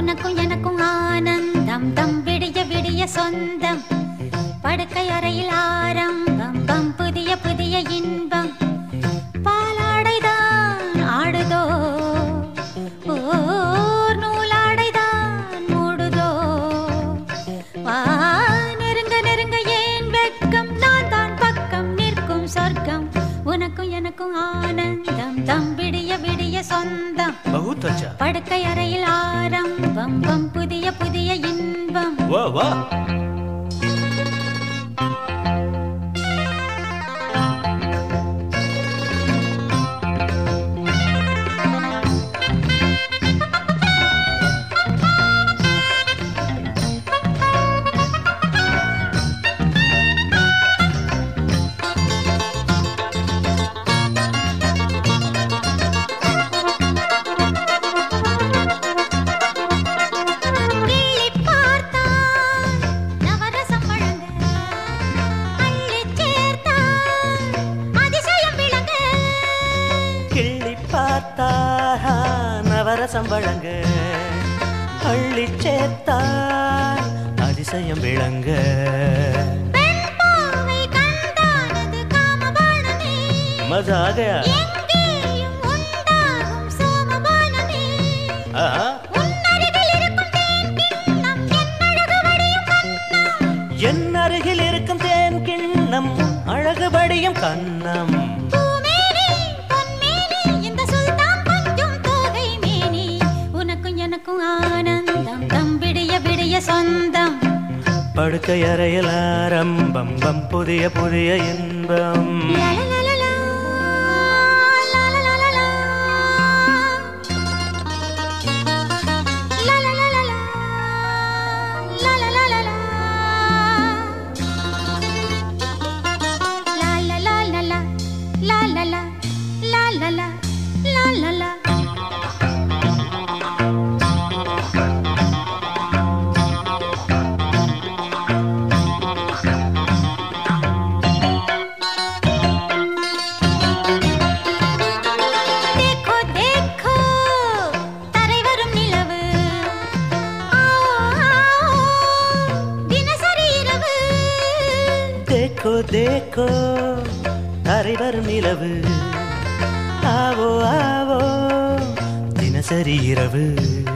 உனக்கும் எனக்கும் ஆனந்தம் தம் விடிய விடிய சொந்தம் படுக்கை அறையில் ஆரம்பம் பம் புதிய புதிய இன்பம் பாலாடைதான் ஆடுதோ ஓர் நூலாடைதான் மூடுதோ வா நெருங்க நெருங்க ஏன் வெட்கம் நான் தான் பக்கம் நிற்கும் சொர்க்கம் உனக்கும் எனக்கும் ஆனந்தம் தம் விடிய விடிய சொந்தம் बहुत अच्छा படுக்கை அறையில் ஆரம்பம் பம் புதிய புதிய இன்பம் वाह वाह கிள்ளிப் பார்த்தான் நவரசம் வழங்க அள்ளிச் சேர்த்தான் அதிசயம் விளங்க கிள்ளி பார்த்தாரா நவரசம் வழங்க அள்ளி சேர்த்தார் அதிசயம் விளங்க பெண் பாவை கண்டானது காமபானமே मजा आ गया எங்கேயும் உண்டாகும் சோமபானமே ஆஹா. உன்னருகில் இருக்கும் தேன் கிண்ணம் என்னழகு வடியும் கண்ணம் என் அருகில் இருக்கும் தேன் கிண்ணம் அழகுபடியும் கண்ணம் பூமேனி பொன்மேனி இந்த சுல்தான் கொஞ்சம் தோகை மேனி உனக்கும் எனக்கும் ஆனந்தம் தம் விடிய விடிய சொந்தம் படுக்கை அறையில் ஆரம்பம் பம் புதிய புதிய இன்பம் லலலலலா, லலலலலா. லலலலலா, லலலலலா. லாலலாலலா, லாலலா, லாலலா, லாலலா. देखो देखो தரை வரும் நிலவு ஆவோ ஆவோ தினசரி இரவு தேக்கோ தேக்கோ தரை வரும் நிலவு ஆவோ ஆவோ தினசரி இரவு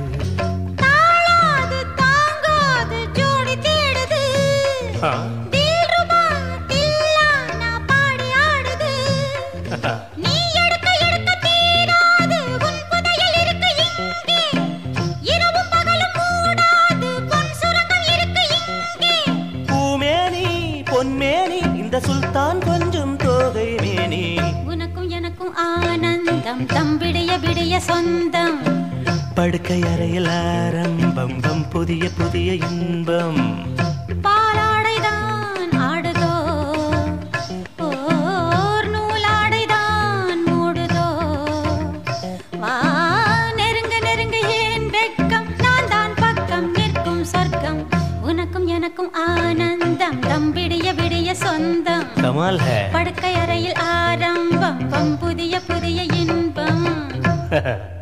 தாழாது தாங்காது ஜோடி தேடுது ஆ. தில்ருபா தில்லானா பாடி ஆடுது நீ எடுக்க எடுக்க தீராது உன் புதையல் இருக்கு இங்கே இரவும் பகலும் மூடாது பொன் சுரங்கம் இருக்கு இங்கே பூமேனி பொன்மேனி இந்த சுல்தான் கொஞ்சம் தோகை மேனி உனக்கும் எனக்கும் ஆனந்தம் தம் விடிய விடிய சொந்தம் படுக்கை அறையில் ஆரம்பம் பம் புதிய புதிய இன்பம் பாலாடைதான் ஆடுதோ ஓர் நூலாடைதான் மூடுதோ வா நெருங்க நெருங்க ஏன் வெட்கம் நான் தான் பக்கம் நிற்கும் சொர்க்கம் உனக்கும் எனக்கும் ஆனந்தம் தம் விடிய விடிய சொந்தம் கமால் ஹே படுக்கை அறையில் ஆரம்பம் பம் புதிய புதிய இன்பம்